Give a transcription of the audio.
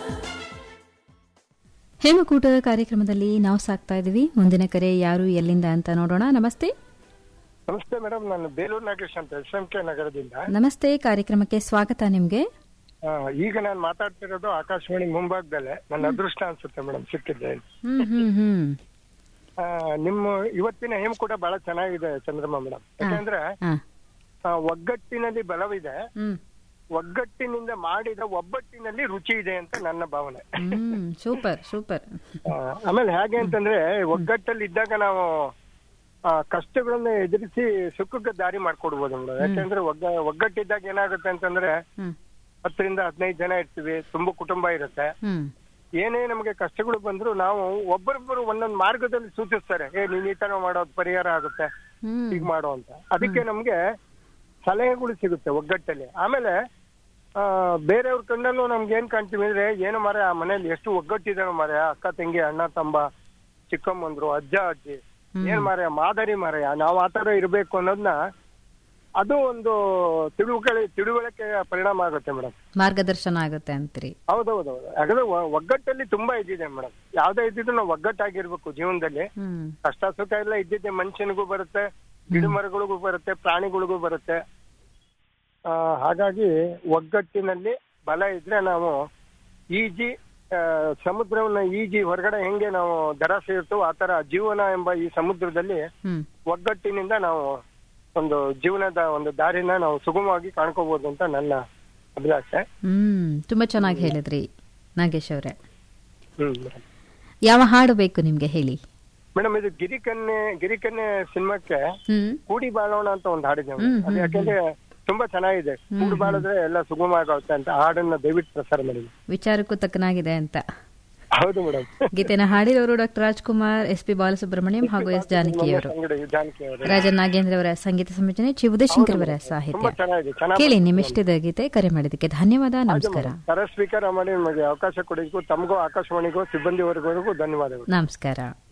ಹೇಮಕೂಟ ಕಾರ್ಯಕ್ರಮದಲ್ಲಿ ನಾವು ಸಾಕ್ತಾ ಇದೀವಿ ಮುಂದಿನ ಕರೆ ಯಾರು ಎಲ್ಲಿಂದ ಅಂತ ನೋಡೋಣ ನಮಸ್ತೆ ನಮಸ್ತೆ ಮೇಡಮ್ ನಾನು ಬೇಲೂರು ನಾಗೇಶ್ ಅಂತ ಎಸ್ ಎಂ ಕೆ ನಗರದಿಂದ ನಮಸ್ತೆ ಕಾರ್ಯಕ್ರಮಕ್ಕೆ ಸ್ವಾಗತ ನಿಮ್ಗೆ ಆ, ಈಗ ನಾನು ಮಾತಾಡ್ತಿರೋದು ಆಕಾಶವಾಣಿ ಮುಂಭಾಗದಲ್ಲೇ ನನ್ನ ಅದೃಷ್ಟ ಅನ್ಸುತ್ತೆ ಮೇಡಮ್ ಸಿಕ್ಕಿದ್ದೆ ಹ್ಮ್ ಹ್ಮ್ ಹ್ಮ್ ಆ, ನಿಮ್ಮ ಇವತ್ತಿನ ಹೇಮ್ ಕೂಡ ಬಹಳ ಚೆನ್ನಾಗಿದೆ ಚಂದ್ರಮ್ಮ ಮೇಡಮ್ ಯಾಕಂದ್ರೆ ಆ, ಆ, ಒಗ್ಗಟ್ಟಿನಲ್ಲಿ ಬಲವಿದೆ ಹ್ಮ್ ಒಗ್ಗಟ್ಟಿನಿಂದ ಮಾಡಿದ ಒಬ್ಬಟ್ಟಿನಲ್ಲಿ ರುಚಿ ಇದೆ ಅಂತ ನನ್ನ ಭಾವನೆ ಹ್ಮ್ ಸೂಪರ್ ಸೂಪರ್ ಆ, ಆಮೇಲೆ ಹೇಗೆ ಅಂತಂದ್ರೆ ಒಗ್ಗಟ್ಟಲ್ಲಿ ಇದ್ದಾಗ ನಾವು ಆ, ಕಷ್ಟಗಳನ್ನ ಎದುರಿಸಿ ಸುಖಕ್ಕೆ ದಾರಿ ಮಾಡ್ಕೊಡ್ಬೋದು ಮೇಡಮ್ ಯಾಕಂದ್ರೆ ಒಗ್ಗ ಒಗ್ಗಟ್ಟಿದ್ದಾಗ ಏನಾಗುತ್ತೆ ಅಂತಂದ್ರೆ ಹ್ಮ್ ಹತ್ತರಿಂದ ಹದಿನೈದು ಜನ ಇರ್ತೀವಿ ತುಂಬಾ ಕುಟುಂಬ ಇರುತ್ತೆ ಹ್ಮ್ ಏನೇ ನಮಗೆ ಕಷ್ಟಗಳು ಬಂದ್ರು ನಾವು ಒಬ್ಬರೊಬ್ಬರು ಒಂದೊಂದು ಮಾರ್ಗದಲ್ಲಿ ಸೂಚಿಸ್ತಾರೆ ಏ ನೀನ್ ಈ ತರ ಮಾಡೋದು ಪರಿಹಾರ ಆಗುತ್ತೆ ಹ್ಮ್ ಹೀಗ್ ಮಾಡೋ ಅಂತ ಅದಕ್ಕೆ ನಮ್ಗೆ ಸಲಹೆಗಳು ಸಿಗುತ್ತೆ ಒಗ್ಗಟ್ಟಲ್ಲಿ ಆಮೇಲೆ ಆ ಬೇರೆಯವ್ರ ಕಣ್ಣಲ್ಲೂ ನಮ್ಗೆ ಏನ್ ಕಾಣ್ತೀವಿ ಅಂದ್ರೆ ಏನು ಮರ ಆ ಮನೇಲಿ ಎಷ್ಟು ಒಗ್ಗಟ್ಟಿದಾರೋ ಮರ ಅಕ್ಕ ತಂಗಿ ಅಣ್ಣ ತಂಬ ಚಿಕ್ಕಮ್ಮಂದ್ರು ಅಜ್ಜ ಅಜ್ಜಿ ಏನ್ ಮಾರ ಮಾದರಿ ಮಾರಯ ನಾವು ಆತರ ಇರ್ಬೇಕು ಅನ್ನೋದನ್ನ ಅದು ಒಂದು ತಿಳುವಳಿ ತಿಳುವಳಿಕೆಯ ಪರಿಣಾಮ ಆಗುತ್ತೆ ಮೇಡಮ್ ಮಾರ್ಗದರ್ಶನ ಆಗುತ್ತೆ ಅಂತೀರಿ ಹೌದೌದು ಯಾಕಂದ್ರೆ ಒ- ಒಗ್ಗಟ್ಟಲ್ಲಿ ತುಂಬಾ ಇದ್ದಿದೆ ಮೇಡಮ್ ಯಾವ್ದೇ ಇದ್ದಿದ್ರು ನಾವು ಒಗ್ಗಟ್ಟಾಗಿರ್ಬೇಕು ಜೀವನದಲ್ಲಿ ಹ್ಮ್ ಕಷ್ಟ ಸುಖ ಎಲ್ಲ ಇದ್ದಿದ್ದೆ ಮನುಷ್ಯನಿಗೂ ಬರುತ್ತೆ ಗಿಡ ಮರಗಳಿಗೂ ಬರುತ್ತೆ ಪ್ರಾಣಿಗಳಿಗೂ ಬರುತ್ತೆ ಆ, ಹಾಗಾಗಿ ಒಗ್ಗಟ್ಟಿನಲ್ಲಿ ಬಲ ಇದ್ರೆ ನಾವು ಈಜಿ ಆ, ಸಮುದ್ರವನ್ನ ಈಜಿ ಹೊರಗಡೆ ಹೆಂಗೆ ನಾವು ದರ ಸೇರ್ತೋ ಆ ತರ ಜೀವನ ಎಂಬ ಈ ಸಮುದ್ರದಲ್ಲಿ ಹ್ಮ್ ಒಗ್ಗಟ್ಟಿನಿಂದ ನಾವು ಒಂದು ಜೀವನದ ಒಂದು ದಾರಿನ ನಾವು ಸುಗಮವಾಗಿ ಕಾಣ್ಕೋಬಹುದು ಅಂತ ನನ್ನ ಅಭಿಲಾಷೆ ಹ್ಮ್ ತುಂಬಾ ಚೆನ್ನಾಗಿ ಹೇಳಿದ್ರಿ ನಾಗೇಶ್ ಅವರೇ ಹ್ಮ್ ಮೇಡಮ್ ಯಾವ ಹಾಡು ಬೇಕು ನಿಮ್ಗೆ ಹೇಳಿ ಮೇಡಮ್ ಇದು ಗಿರಿಕನ್ಯೆ ಗಿರಿಕನ್ಯೆ ಸಿನಿಮಾಕ್ಕೆ ಹ್ಮ್ ಕೂಡಿ ಬಾಳೋಣ ಅಂತ ಒಂದು ಹಾಡಿದೆ madam. ಅದು ಯಾಕಂದ್ರೆ ತುಂಬಾ ಚೆನ್ನಾಗಿದೆ ಕೂಡಿ ಬಾಳಿದ್ರೆ ಎಲ್ಲ ಸುಗಮ ಆಗುತ್ತೆ ಅಂತ ಹಾಡನ್ನ ದಯವಿಟ್ಟು ಪ್ರಸಾರ ಮಾಡಿ ವಿಚಾರಕ್ಕೂ ತಕ್ಕನಾಗಿದೆ ಅಂತ ಹೌದು ಮೇಡಮ್ ಗೀತೆನ ಹಾಡಿದವರು doctor Rajkumar S P Balasubrahmanyam ಹಾಗೂ ಎಸ್ ಜಾನಕಿಯವರು ಜಾನಕಿ ಅವರು ರಾಜನ್ ನಾಗೇಂದ್ರ ಅವರ ಸಂಗೀತ ಸಂಯೋಜನೆ ಚಿ ಉದಯಶಂಕರ್ ಅವರ ತುಂಬಾ ಸಾಹಿತ್ಯ ಚೆನ್ನಾಗಿದೆ ಚೆನ್ನಾಗಿ ಕೇಳಿ ನಿಮ್ಮಿಷ್ಟದ ಗೀತೆ ಕರೆ ಮಾಡಿದ್ದಕ್ಕೆ ಧನ್ಯವಾದ ನಮಸ್ಕಾರ ಕರೆ ಸ್ವೀಕಾರ ಮಾಡಿ ನಿಮಗೆ ಅವಕಾಶ ಕೊಡೋದಕ್ಕೂ ತಮಗೂ ಆಕಾಶವಾಣಿಗೂ ಸಿಬ್ಬಂದಿ ವರ್ಗವರೆಗೂ ಧನ್ಯವಾದಗಳು ನಮಸ್ಕಾರ